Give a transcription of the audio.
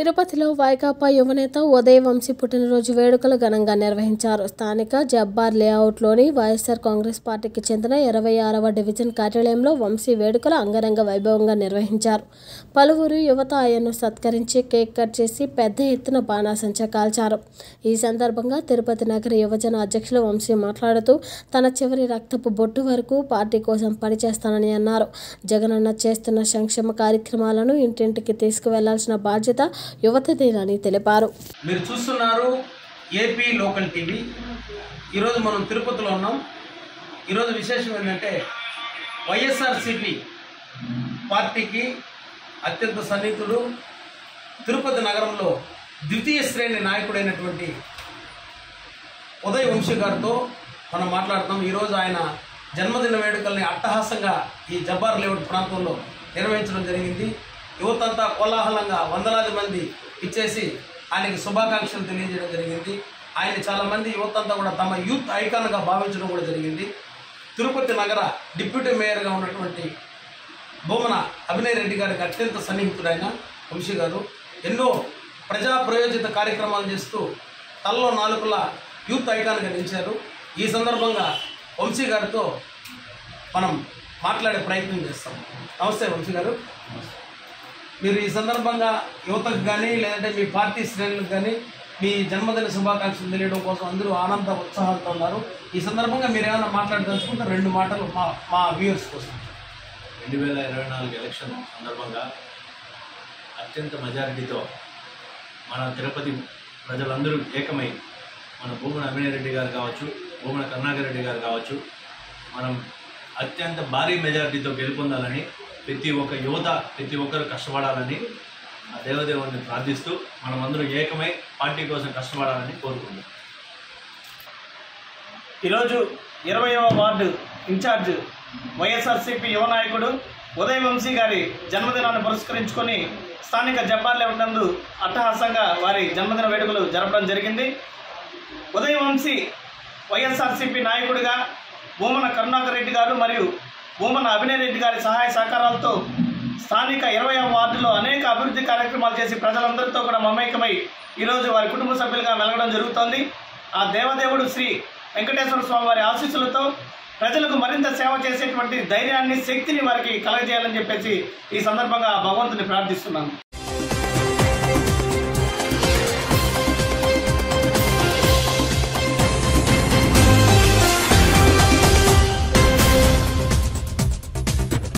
తిరుపతిలో వైకాపా యువనేత ఉదయ్ వంశీ పుట్టినరోజు వేడుకలు ఘనంగా నిర్వహించారు స్థానిక జబ్బార్ లేఅవుట్లోని వైఎస్ఆర్ కాంగ్రెస్ పార్టీకి చెందిన ఇరవై ఆరవ డివిజన్ కార్యాలయంలో వంశీ వేడుకలు అంగరంగ వైభవంగా నిర్వహించారు పలువురు యువత ఆయన్ను సత్కరించి కేక్ కట్ చేసి పెద్ద ఎత్తున బాణాసంచా కాల్చారు ఈ సందర్భంగా తిరుపతి నగర యువజన అధ్యక్షులు వంశీ మాట్లాడుతూ తన చివరి రక్తపు బొట్టు వరకు పార్టీ కోసం పనిచేస్తానని అన్నారు జగనన్న చేస్తున్న సంక్షేమ కార్యక్రమాలను ఇంటింటికి తీసుకువెళ్లాల్సిన బాధ్యత యువతదేనని తెలిపారు మీరు చూస్తున్నారు ఏపీ లోకల్ టీవీ ఈరోజు మనం తిరుపతిలో ఉన్నాం ఈరోజు విశేషం ఏంటంటే వైఎస్ఆర్సిపి పార్టీకి అత్యంత సన్నిహితుడు తిరుపతి నగరంలో ద్వితీయ శ్రేణి నాయకుడైనటువంటి ఉదయ్ వంశీ గారితో మనం మాట్లాడుతాం ఈరోజు ఆయన జన్మదిన వేడుకల్ని అట్టహాసంగా ఈ జబ్బార్ లేఅవుట్ ప్రాంతంలో నిర్వహించడం జరిగింది యువతంతా కోలాహలంగా వందలాది మంది ఇచ్చేసి ఆయనకి శుభాకాంక్షలు తెలియజేయడం జరిగింది ఆయన చాలామంది యువతంతా కూడా తమ యూత్ ఐకాన్గా భావించడం కూడా జరిగింది తిరుపతి నగర డిప్యూటీ మేయర్గా ఉన్నటువంటి భూమన అభినయ్ రెడ్డి గారికి అత్యంత సన్నిహితుడైన వంశీ గారు ఎన్నో ప్రజా ప్రయోజిత కార్యక్రమాలు చేస్తూ తలలో నాలుకల యూత్ ఐకాన్గా నిలిచారు ఈ సందర్భంగా వంశీ గారితో మనం మాట్లాడే ప్రయత్నం చేస్తాం నమస్తే వంశీ గారు మీరు ఈ సందర్భంగా యువతకు కానీ లేదంటే మీ పార్టీ శ్రేణులకు కానీ మీ జన్మదిన శుభాకాంక్షలు తెలియడం కోసం అందరూ ఆనంద ఉత్సాహాలతో ఉన్నారు ఈ సందర్భంగా మీరు ఏమైనా మాట్లాడదలుచుకుంటే రెండు మాటలు మా మా వ్యూవర్స్ కోసం రెండు వేల ఇరవై నాలుగు ఎలక్షన్ సందర్భంగా అత్యంత మెజారిటీతో మన తిరుపతి ప్రజలందరూ ఏకమై మన భూమన అభినయ్ రెడ్డి గారు కావచ్చు భూమన కరుణాకర్ రెడ్డి గారు కావచ్చు మనం అత్యంత భారీ మెజారిటీతో గెలుపొందాలని ప్రతి ఒక్క యువత ప్రతి ఒక్కరు కష్టపడాలని ఆ దేవదేవుని ప్రార్థిస్తూ మనమందరం ఏకమై పార్టీ కోసం కష్టపడాలని కోరుకుంటున్నాం ఈరోజు ఇరవయవ వార్డు ఇన్ఛార్జ్ వైఎస్ఆర్సీపీ యువ నాయకుడు ఉదయ్ వంశీ గారి జన్మదినాన్ని పురస్కరించుకొని స్థానిక జబ్బార్లే నందు అట్టహాసంగా వారి జన్మదిన వేడుకలు జరపడం జరిగింది ఉదయ్ వంశీ వైఎస్ఆర్సీపీ నాయకుడిగా భూమన కరుణాకర్ రెడ్డి గారు మరియు భూమన అభినయ్ రెడ్డి గారి సహాయ సహకారాలతో స్థానిక ఇరవై వార్డులో అనేక అభివృద్ధి కార్యక్రమాలు చేసి ప్రజలందరితో కూడా మమేకమై ఈరోజు వారి కుటుంబ సభ్యులుగా మెలగడం జరుగుతోంది ఆ దేవదేవుడు శ్రీ వెంకటేశ్వర స్వామి వారి ఆశీస్సులతో ప్రజలకు మరింత సేవ చేసేటువంటి ధైర్యాన్ని శక్తిని వారికి కలగజేయాలని చెప్పేసి ఈ సందర్భంగా భగవంతుని ప్రార్థిస్తున్నాను